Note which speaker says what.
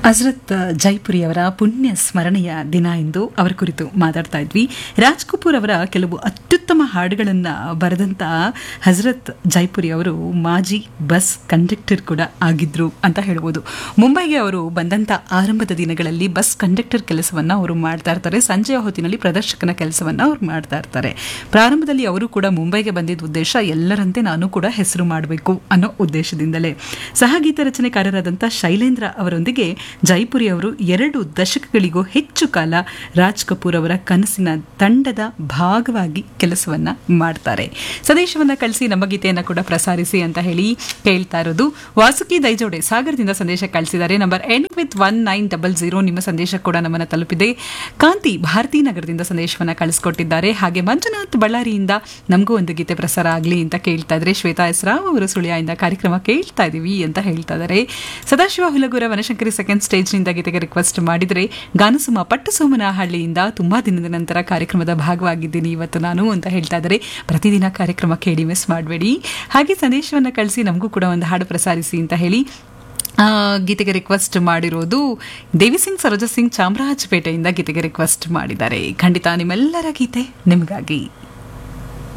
Speaker 1: ಹಜರತ್ ಜೈಪುರಿ ಅವರ ಪುಣ್ಯ ಸ್ಮರಣೆಯ ದಿನ ಎಂದು ಅವರ ಕುರಿತು ಮಾತಾಡ್ತಾ ಇದ್ವಿ ರಾಜ್ ಕಪೂರ್ ಅವರ ಕೆಲವು ಅತ್ಯುತ್ತಮ ಹಾಡುಗಳನ್ನು ಬರೆದಂತ ಹಜರತ್ ಜೈಪುರಿ ಅವರು ಮಾಜಿ ಬಸ್ ಕಂಡಕ್ಟರ್ ಕೂಡ ಆಗಿದ್ರು ಅಂತ ಹೇಳ್ಬೋದು ಮುಂಬೈಗೆ ಅವರು ಬಂದಂತ ಆರಂಭದ ದಿನಗಳಲ್ಲಿ ಬಸ್ ಕಂಡಕ್ಟರ್ ಕೆಲಸವನ್ನ ಅವರು ಮಾಡ್ತಾ ಇರ್ತಾರೆ ಸಂಜೆಯ ಹೊತ್ತಿನಲ್ಲಿ ಪ್ರದರ್ಶಕನ ಕೆಲಸವನ್ನ ಅವರು ಮಾಡ್ತಾ ಇರ್ತಾರೆ ಪ್ರಾರಂಭದಲ್ಲಿ ಅವರು ಕೂಡ ಮುಂಬೈಗೆ ಬಂದಿದ್ದ ಉದ್ದೇಶ ಎಲ್ಲರಂತೆ ನಾನು ಕೂಡ ಹೆಸರು ಮಾಡಬೇಕು ಅನ್ನೋ ಉದ್ದೇಶದಿಂದಲೇ ಸಹಗೀತ ರಚನೆಕಾರರಾದಂಥ ಶೈಲೇಂದ್ರ ಅವರೊಂದಿಗೆ ಜೈಪುರಿ ಅವರು ಎರಡು ದಶಕಗಳಿಗೂ ಹೆಚ್ಚು ಕಾಲ ರಾಜ್ ಕಪೂರ್ ಅವರ ಕನಸಿನ ತಂಡದ ಭಾಗವಾಗಿ ಕೆಲಸವನ್ನ ಮಾಡ್ತಾರೆ ಸಂದೇಶವನ್ನ ಕಳಿಸಿ ನಮ್ಮ ಗೀತೆಯನ್ನ ಕೂಡ ಪ್ರಸಾರಿಸಿ ಅಂತ ಹೇಳಿ ಕೇಳ್ತಾ ಇರೋದು ವಾಸುಕಿ ದೈಜೋಡೆ ಸಾಗರದಿಂದ ಸಂದೇಶ ಕಳಿಸಿದ್ದಾರೆ number end with one nine double zero ನಿಮ್ಮ ಸಂದೇಶ ಕೂಡ ನಮ್ಮನ್ನ ತಲುಪಿದೆ ಕಾಂತಿ ಭಾರತೀ ನಗರದಿಂದ ಸಂದೇಶವನ್ನ ಕಳಿಸ್ಕೊಟ್ಟಿದ್ದಾರೆ ಹಾಗೆ ಮಂಜುನಾಥ್ ಬಳ್ಳಾರಿಯಿಂದ ನಮಗೂ ಒಂದು ಗೀತೆ ಪ್ರಸಾರ ಆಗಲಿ ಅಂತ ಕೇಳ್ತಾ ಇದ್ರೆ ಶ್ವೇತಾ ಎಸ್ರಾವ್ ಅವರು ಸುಳಿಯಿಂದ ಕಾರ್ಯಕ್ರಮ ಕೇಳ್ತಾ ಇದೀವಿ ಅಂತ ಹೇಳ್ತಾ ಇದ್ದಾರೆ ಸದಾಶಿವ ಹುಲಗೂರ ವನಶಂಕರಿ ಸೆಕೆಂಡ್ ಸ್ಟೇಜ್ನಿಂದ ಗೀತೆಗೆ ರಿಕ್ವೆಸ್ಟ್ ಮಾಡಿದರೆ ಗಾನಸುಮ ಪಟ್ಟು ಸೋಮನಹಳ್ಳಿಯಿಂದ ತುಂಬಾ ದಿನದ ನಂತರ ಕಾರ್ಯಕ್ರಮದ ಭಾಗವಾಗಿದ್ದೀನಿ ಇವತ್ತು ನಾನು ಅಂತ ಹೇಳ್ತಾ ಇದ್ದಾರೆ ಪ್ರತಿದಿನ ಕಾರ್ಯಕ್ರಮ ಕೇಳಿ ಮಿಸ್ ಮಾಡಬೇಡಿ ಹಾಗೆ ಸಂದೇಶವನ್ನು ಕಳಿಸಿ ನಮಗೂ ಕೂಡ ಒಂದು ಹಾಡು ಪ್ರಸಾರಿಸಿ ಅಂತ ಹೇಳಿ ಆ, ಗೀತೆಗೆ ರಿಕ್ವೆಸ್ಟ್ ಮಾಡಿರೋದು ದೇವಿ ಸಿಂಗ್ ಸರೋಜ ಸಿಂಗ್ ಚಾಮರಾಜಪೇಟೆಯಿಂದ ಗೀತೆಗೆ ರಿಕ್ವೆಸ್ಟ್ ಮಾಡಿದ್ದಾರೆ ಖಂಡಿತ ನಿಮ್ಮೆಲ್ಲರ ಗೀತೆ ನಿಮಗಾಗಿ